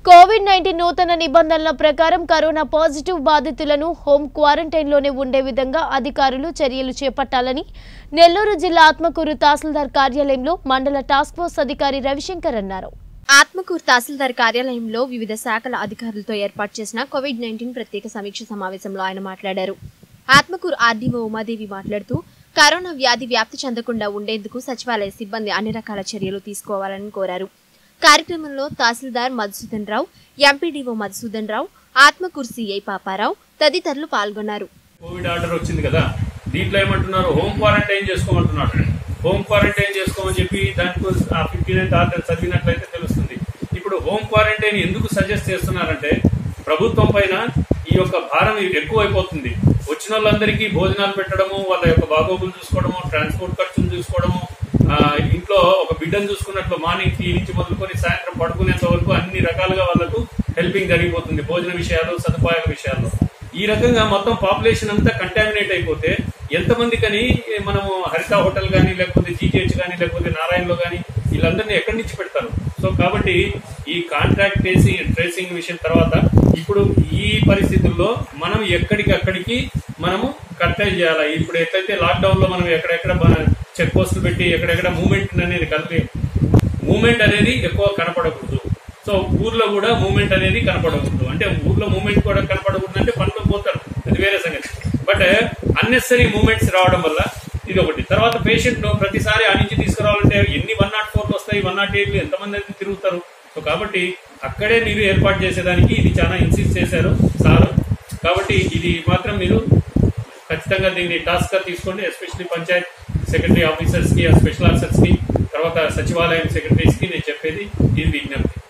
Covid nineteen నూతన నిబంధనల ప్రకారం కరోనా పాజిటివ్ బాధితులను హోం క్వారంటైన్లోనే ఉండే విధంగా అధికారులు చర్యలు చేపట్టాలని నెల్లూరు జిల్లా ఆత్మకూరు తహసీల్దార్ కార్యాలయంలో మండల టాస్క్ ఫోర్స్ అధికారి రవిశంకర్ అన్నారు ఆత్మకూరు తహసీల్దార్ కార్యాలయంలో వివిధ శాఖల అధికారులతో ఏర్పాటు చేసిన కోవిడ్ నైన్టీన్ ప్రత్యేక సమీక్ష సమావేశంలో ఆయన మాట్లాడారు ఆత్మకూరు ఆర్డీఓ ఉమాదేవి మాట్లాడుతూ కరోనా వ్యాధి వ్యాప్తి చెందకుండా ఉండేందుకు సచివాలయ సిబ్బంది అన్ని రకాల చర్యలు తీసుకోవాలని కోరారు కార్యక్రమంలో తహసీల్దార్ మధుసూదన్ రావు ఎంపీడీఓ మధుసూదన్ రావు ఆత్మకూరు సిఐ పాపారావు తదితరులు పాల్గొన్నారు కోవిడ్ ఆర్డర్ వచ్చింది కదా దీంట్లో ఏమంటున్నారు హోమ్ క్వారంటైన్ చేసుకోమంటున్నాడు హోమ్ క్వారంటైన్ చేసుకోమని చెప్పి దానికి ఆ ఫిఫ్టీ నైన్త్ ఆర్డర్ చదివినట్లయితే తెలుస్తుంది ఇప్పుడు హోమ్ క్వారంటైన్ ఎందుకు సజెస్ట్ చేస్తున్నారంటే ప్రభుత్వం పైన ఈ యొక్క భారం ఎక్కువైపోతుంది వచ్చిన వాళ్ళందరికీ భోజనాలు పెట్టడము వాళ్ళ యొక్క బాగోగులు చూసుకోవడము ట్రాన్స్పోర్ట్ ఖర్చులు చూసుకోవడము ఆ, ఇంట్లో ఒక బిడ్డను చూసుకున్నట్లు మార్నింగ్ టీ నుంచి మొదలుకొని సాయంత్రం పడుకునేంత వరకు అన్ని రకాలుగా వాళ్ళకు హెల్పింగ్ జరిగిపోతుంది భోజన విషయాలు సదుపాయాల విషయాల్లో ఈ రకంగా మొత్తం పాపులేషన్ అంతా కంటామినేట్ అయిపోతే ఎంతమందికని మనము హరిత హోటల్ కానీ లేకపోతే జీజీహెచ్ కానీ లేకపోతే నారాయణలో కానీ వీళ్ళందరినీ ఎక్కడి నుంచి పెడతారు సో కాబట్టి ఈ కాంట్రాక్ట్ ట్రేసింగ్ ట్రేసింగ్ విషయం తర్వాత ఇప్పుడు ఈ పరిస్థితుల్లో మనం ఎక్కడికి అక్కడికి మనము కట్టేజ్ చేయాలి ఇప్పుడు ఎట్లయితే లాక్డౌన్ లో మనం ఎక్కడెక్కడ చెక్ పోస్టులు పెట్టి ఎక్కడెక్కడ మూమెంట్ అనేది కలిపి మూమెంట్ అనేది ఎక్కువ కనపడకూడదు సో ఊర్లో కూడా మూమెంట్ అనేది కనపడకూడదు అంటే ఊర్లో మూమెంట్ కూడా కనపడకూడదు అంటే పనులు పోతారు అది వేరే సంగతి బట్ అన్నెసరీ మూమెంట్స్ రావడం వల్ల ఇది ఒకటి తర్వాత పేషెంట్ ను ప్రతిసారి ఆ నుంచి తీసుకురావాలంటే ఎన్ని వన్ నాట్ ఫోర్లు వస్తాయి వన్ నాట్ ఎయిట్లు ఎంతమంది అయితే తిరుగుతారు సో కాబట్టి అక్కడే మీరు ఏర్పాటు చేసేదానికి ఇది చాలా ఇన్సిస్ట్ చేశారు సార్ కాబట్టి ఇది మాత్రం మీరు ఖచ్చితంగా దీన్ని టాస్క్ గా తీసుకోండి ఎస్పెషల్లీ పంచాయత్ సెక్రటరీ ఆఫీసర్స్ కి స్పెషల్ ఆఫీసర్స్ కి తర్వాత సచివాలయం సెక్రటరీస్ కి నేను చెప్పేది ఇది విజ్ఞప్తి